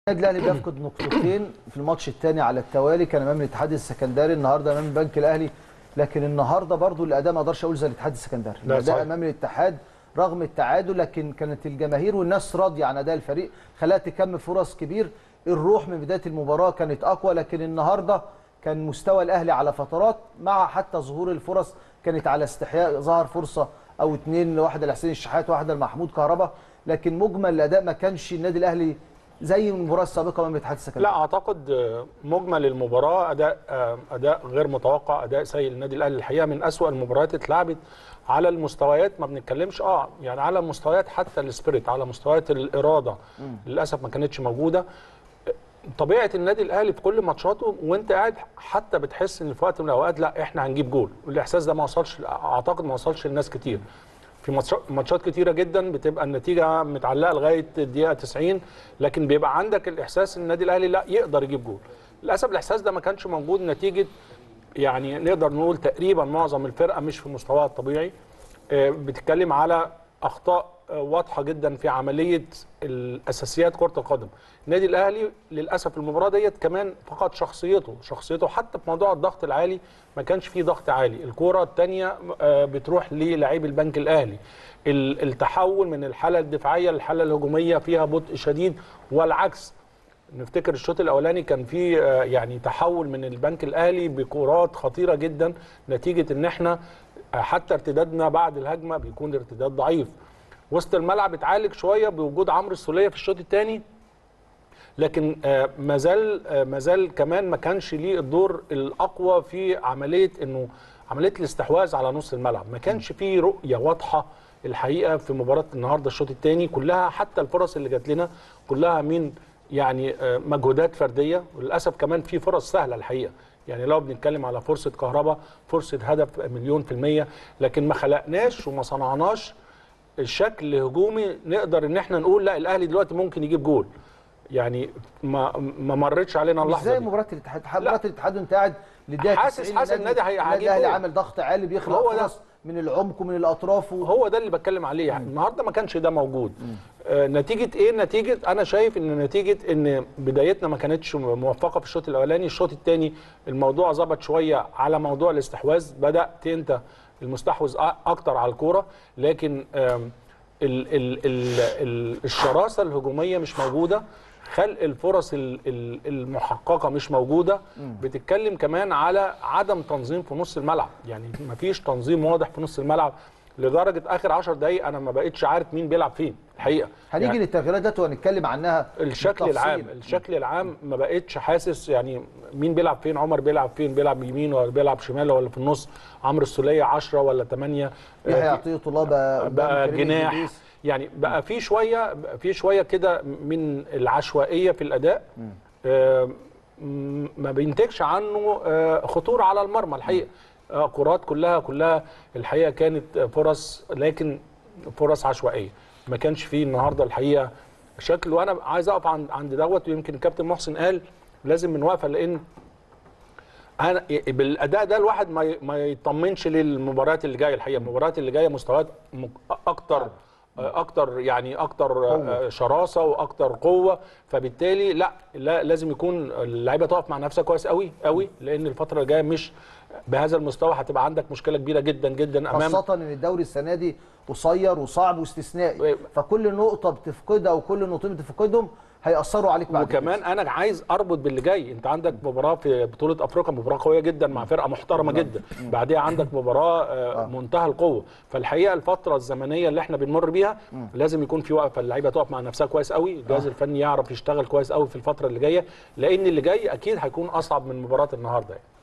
النادي الاهلي بيفقد نقطتين في الماتش الثاني على التوالي كان امام الاتحاد السكندري النهارده امام البنك الاهلي لكن النهارده برضو الاداء ما اقدرش اقول زي الاتحاد السكندري لا، الاداء صحيح. امام الاتحاد رغم التعادل لكن كانت الجماهير والناس راضيه عن اداء الفريق خلاها تكمل فرص كبير الروح من بدايه المباراه كانت اقوى لكن النهارده كان مستوى الاهلي على فترات مع حتى ظهور الفرص كانت على استحياء ظهر فرصه او اتنين واحده لحسين الشحات واحده لمحمود كهربا لكن مجمل الاداء ما كانش النادي الاهلي زي المباراه السابقه امام الاتحاد السكندري لا اعتقد آه، مجمل المباراه اداء آه، اداء غير متوقع اداء سيء للنادي الاهلي الحقيقه من اسوا المباريات اللي اتلعبت على المستويات ما بنتكلمش اه يعني على مستويات حتى السبيريت على مستويات الاراده للاسف ما كانتش موجوده طبيعه النادي الاهلي في كل ماتشاته وانت قاعد حتى بتحس ان في وقت من الاوقات لا احنا هنجيب جول والاحساس ده ما وصلش اعتقد ما وصلش لناس كتير في ماتشات- ماتشات كتيره جدا بتبقى النتيجه متعلقه لغايه الدقيقه 90 لكن بيبقى عندك الاحساس ان النادي الاهلي لا يقدر يجيب جول للاسف الاحساس ده ما كانش موجود نتيجه يعني نقدر نقول تقريبا معظم الفرقه مش في مستواها الطبيعي آه، بتتكلم على اخطاء آه، واضحه جدا في عمليه الاساسيات كره القدم النادي الاهلي للاسف المباراه ديت كمان فقد شخصيته شخصيته حتى في موضوع الضغط العالي ما كانش فيه ضغط عالي الكره الثانيه بتروح للاعيب البنك الاهلي ال- التحول من الحاله الدفاعيه للحاله الهجوميه فيها بطء شديد والعكس نفتكر الشوط الاولاني كان في آه، يعني تحول من البنك الاهلي بكرات خطيره جدا نتيجه ان احنا آه، حتى ارتدادنا بعد الهجمه بيكون ارتداد ضعيف وسط الملعب اتعالج شويه بوجود عمرو السوليه في الشوط الثاني لكن آه، ما زال آه، ما زال كمان ما كانش ليه الدور الاقوى في عمليه انه عمليه الاستحواذ على نص الملعب ما كانش فيه رؤيه واضحه الحقيقه في مباراه النهارده الشوط الثاني كلها حتى الفرص اللي جات لنا كلها من يعني آه، مجهودات فرديه وللاسف كمان في فرص سهله الحقيقه يعني لو بنتكلم على فرصه كهرباء فرصه هدف مليون في الميه لكن ما خلقناش وما صنعناش الشكل هجومي نقدر ان احنا نقول لا الاهلي دلوقتي ممكن يجيب جول يعني ما ما مرتش علينا مش اللحظه زي دي. مباراه الاتحاد لا. مباراه الاتحاد وانت قاعد للدقيقه حاسس- 90 حاسس النادي هي- النادي هيجيب الاهلي جول. عامل ضغط عالي بيخلق هو ده. فرص من العمق ومن الاطراف و... هو ده اللي بتكلم عليه يعني النهارده ما كانش ده موجود آه نتيجه ايه نتيجه انا شايف ان نتيجه ان بدايتنا ما كانتش موفقه في الشوط الاولاني الشوط الثاني الموضوع ظبط شويه على موضوع الاستحواذ بدات انت المستحوذ أ- اكتر على الكوره لكن آم، ال ال ال ال الشراسه الهجوميه مش موجوده خلق الفرص ال- ال- المحققه مش موجوده بتتكلم كمان على عدم تنظيم في نص الملعب يعني مفيش تنظيم واضح في نص الملعب لدرجه اخر 10 دقائق انا ما بقتش عارف مين بيلعب فين الحقيقه هنيجي يعني للتغييرات ديت وهنتكلم عنها الشكل بالتفصيل. العام الشكل العام ما بقتش حاسس يعني مين بيلعب فين عمر بيلعب فين بيلعب يمين ولا بيلعب شمال ولا في النص عمرو السوليه 10 ولا 8 يحيى عطيه الله بقى قدام بقى كريم جناح إدريس. يعني بقى في شويه بقى في شويه كده من العشوائيه في الاداء آه، م- ما بينتجش عنه آه، خطوره على المرمى الحقيقه آه، كرات كلها كلها الحقيقه كانت فرص لكن فرص عشوائيه ما كانش فيه النهارده الحقيقه شكل وانا عايز اقف عند عند دوت ويمكن الكابتن محسن قال لازم من وقفه لان انا بالاداء ده الواحد ما ي- ما يطمنش للمباريات اللي جايه الحقيقه المباريات اللي جايه مستويات م- اكتر اكتر يعني اكتر آه، شراسه واكتر قوه فبالتالي لا, لا لازم يكون اللعيبه تقف مع نفسها كويس قوي قوي لان الفتره الجايه مش بهذا المستوى هتبقى عندك مشكله كبيره جدا جدا امام خاصة ان الدوري السنة دي قصير وصعب واستثنائي فكل نقطة بتفقدها وكل نقطتين بتفقدهم هيأثروا عليك بعد وكمان انا عايز اربط باللي جاي انت عندك مباراه في بطوله افريقيا مباراه قويه جدا مع فرقه محترمه جدا بعديها عندك مباراه آه، منتهى القوه فالحقيقه الفتره الزمنيه اللي احنا بنمر بيها لازم يكون في وقفه اللعيبه تقف مع نفسها كويس قوي الجهاز الفني يعرف يشتغل كويس قوي في الفتره اللي جايه لان اللي جاي اكيد هيكون اصعب من مباراه النهارده يعني.